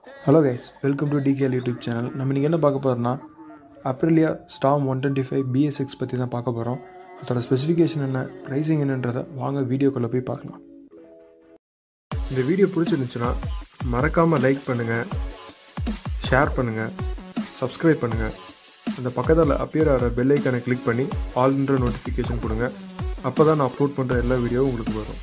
hello guys welcome to DKL YouTube channel நம்ம இன்றைக்கி என்ன பார்க்க போகிறோம்னா Aprilia Storm one twenty five BS six பற்றி தான் பார்க்க போகிறோம் அதோட ஸ்பெசிஃபிகேஷன் என்ன ப்ரைஸிங் என்னன்றதை வாங்க வீடியோக்குள்ளே போய் பார்க்கலாம் இந்த வீடியோ பிடிச்சிருந்துச்சுன்னா மறக்காமல் லைக் பண்ணுங்கள் ஷேர் பண்ணுங்கள் சப்ஸ்கிரைப் பண்ணுங்கள் அந்த பக்கத்தில் அப்பியர் ஆகிற பெல் ஐக்கானை கிளிக் பண்ணி ஆல்ன்ற நோட்டிஃபிகேஷன் கொடுங்க அப்போ தான் நான் அப்லோட் பண்ணுற எல்லா வீடியோவும் உங்களுக்கு வரும்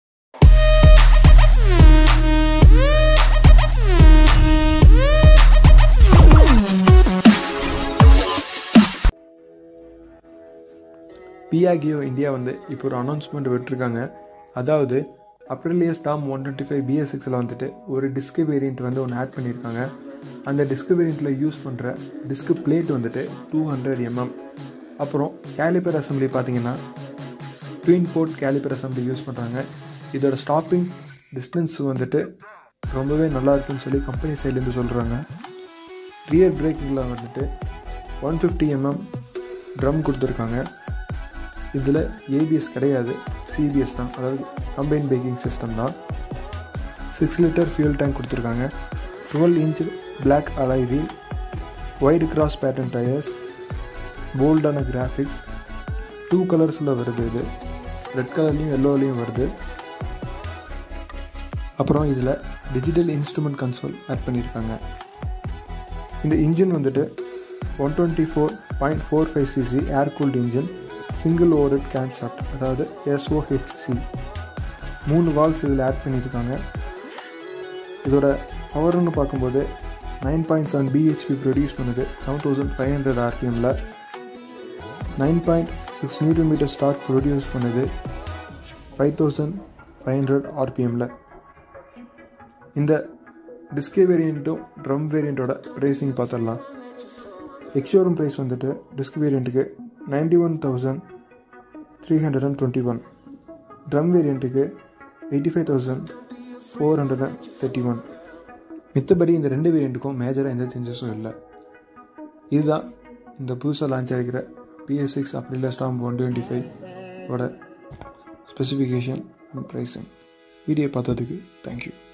பிஆகியோ இந்தியா வந்து இப்போ ஒரு அனௌன்ஸ்மெண்ட் விட்டுருக்காங்க அதாவது Aprilia Storm one twenty five BS சிக்ஸில் வந்துட்டு ஒரு டிஸ்க் வேரியண்ட் வந்து ஒன்று ஆட் பண்ணியிருக்காங்க அந்த டிஸ்க் வேரியண்ட்டில் யூஸ் பண்ணுற டிஸ்க் பிளேட் வந்துட்டு டூ ஹண்ட்ரட் எம்எம் அப்புறம் கேலிப்பர் அசம்பிளி பார்த்தீங்கன்னா twin port caliper assembly use பண்ணுறாங்க இதோட ஸ்டாப்பிங் டிஸ்டன்ஸ் வந்துட்டு ரொம்பவே நல்லா இருக்குன்னு சொல்லி கம்பெனி சைட்லேருந்து சொல்கிறாங்க ரியர் பிரேக்கிங்கில் வந்துட்டு ஒன் ஃபிஃப்டி எம்எம் ட்ரம் கொடுத்துருக்காங்க இதில் ஏபிஎஸ் கிடையாது சிபிஎஸ் தான் அதாவது கம்பைன் பேக்கிங் சிஸ்டம் தான் சிக்ஸ் லிட்டர் ஃபியூல் டேங்க் கொடுத்துருக்காங்க twelve inch black alloy wheel white cross pattern tyres போல்டான கிராஃபிக்ஸ் டூ கலர்ஸில் வருது இது ரெட் கலர்லேயும் எல்லோலையும் வருது அப்புறம் இதில் டிஜிட்டல் இன்ஸ்ட்ருமெண்ட் கன்சோல் ஆட் பண்ணியிருக்காங்க இந்த இன்ஜின் வந்துட்டு one twenty four point four five cc air cooled engine single overhead cam shaft அதாவது எஸ்ஓஹெச்சி மூணு வால்ஸ் இதில் ஆட் பண்ணியிருக்காங்க இதோட பவர்னு பார்க்கும்போது நைன் பாயிண்ட் செவன் பிஹெச்பி ப்ரொடியூஸ் பண்ணுது செவன் தௌசண்ட் ஃபைவ் ஹண்ட்ரட் ஆர்பிஎம்மில் nine point six newton metre torque produce பண்ணுது ஃபைவ் தௌசண்ட் ஃபைவ் ஹண்ட்ரட் ஆர்பிஎம்மில் இந்த டிஸ்கே வேரியண்ட்டும் ட்ரம் வேரியண்ட்டோட ப்ரைஸிங் பார்த்துடலாம் எக்ஷோரூம் ப்ரைஸ் வந்துட்டு டிஸ்க் வேரியண்ட்டுக்கு ninety one thousand three hundred and twenty one drum வேரியண்ட்டுக்கு eighty five thousand four hundred and thirty one மித்தபடி இந்த ரெண்டு வேரியண்ட்டுக்கும் மேஜராக எந்த சேஞ்சஸும் இல்லை இதுதான் இந்த புதுசாக லான்ச் ஆகிக்கிற BS six Aprilia Storm one twenty five ஓட ஸ்பெசிஃபிகேஷன் அண்ட் ப்ரைஸிங் வீடியோ பார்த்ததுக்கு தேங்க்யூ